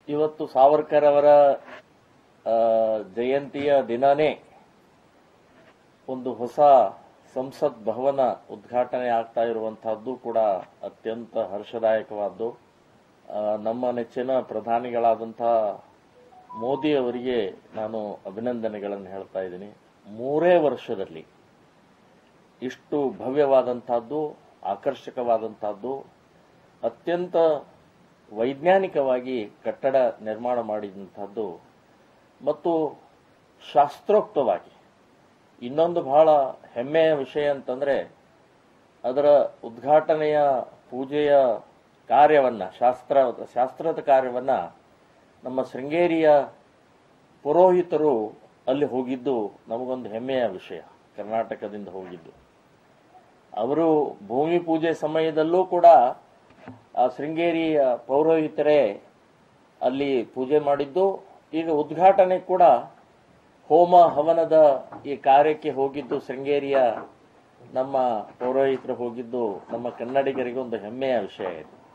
ಇವತ್ತು ಸಾವರ್ಕರ್ ಅವರ ಆ, ಜಯಂತಿಯ ದಿನನೇ ಒಂದು ಹೊಸ ಸಂಸತ್ ಭವನ ಉದ್ಘಾಟನೆ ಆಗ್ತಾ ಇರುವಂತಹದ್ದು ಕೂಡ ಅತ್ಯಂತ ಹರ್ಷದಾಯಕವಾದ್ದು ಆ, ನಮ್ಮ ನೆಚ್ಚಿನ ಪ್ರಧಾನಿಗಳಾದಂತಹ ಮೋದಿ ಅವರಿಗೆ ನಾನು ಅಭಿನಂದನೆಗಳನ್ನು ಹೇಳ್ತಾ ಇದ್ದೀನಿ ಮೂರೇ ವರ್ಷದಲ್ಲಿ ಇಷ್ಟು ಭವ್ಯವಾದಂತಹದ್ದು ಆಕರ್ಷಕವಾದಂತಹದ್ದು ಅತ್ಯಂತ ವೈಜ್ಞಾನಿಕವಾಗಿ ಕಟ್ಟಡ ನಿರ್ಮಾಣ ಮಾಡಿದಂಥದ್ದು ಮತ್ತು ಶಾಸ್ತ್ರೋಕ್ತವಾಗಿ ಇನ್ನೊಂದು ಬಹಳ ಹೆಮ್ಮೆಯ ವಿಷಯ ಅಂತಂದ್ರೆ ಅದರ ಉದ್ಘಾಟನೆಯ ಪೂಜೆಯ ಕಾರ್ಯವನ್ನ ಶಾಸ್ತ್ರ ಶಾಸ್ತ್ರದ ಕಾರ್ಯವನ್ನ ನಮ್ಮ ಶೃಂಗೇರಿಯ ಪುರೋಹಿತರು ಅಲ್ಲಿ ಹೋಗಿದ್ದು ನಮಗೊಂದು ಹೆಮ್ಮೆಯ ವಿಷಯ ಕರ್ನಾಟಕದಿಂದ ಹೋಗಿದ್ದು ಅವರು ಭೂಮಿ ಪೂಜೆ ಸಮಯದಲ್ಲೂ ಕೂಡ ಆ ಶೃಂಗೇರಿಯ ಪೌರೋಹಿತರೇ ಅಲ್ಲಿ ಪೂಜೆ ಮಾಡಿದ್ದು ಈಗ ಉದ್ಘಾಟನೆ ಕೂಡ ಹೋಮ ಹವನದ ಈ ಕಾರ್ಯಕ್ಕೆ ಹೋಗಿದ್ದು ಶೃಂಗೇರಿಯ ನಮ್ಮ ಪೌರೋಹಿತರು ಹೋಗಿದ್ದು ನಮ್ಮ ಕನ್ನಡಿಗರಿಗೆ ಒಂದು ಹೆಮ್ಮೆಯ ವಿಷಯ ಇದೆ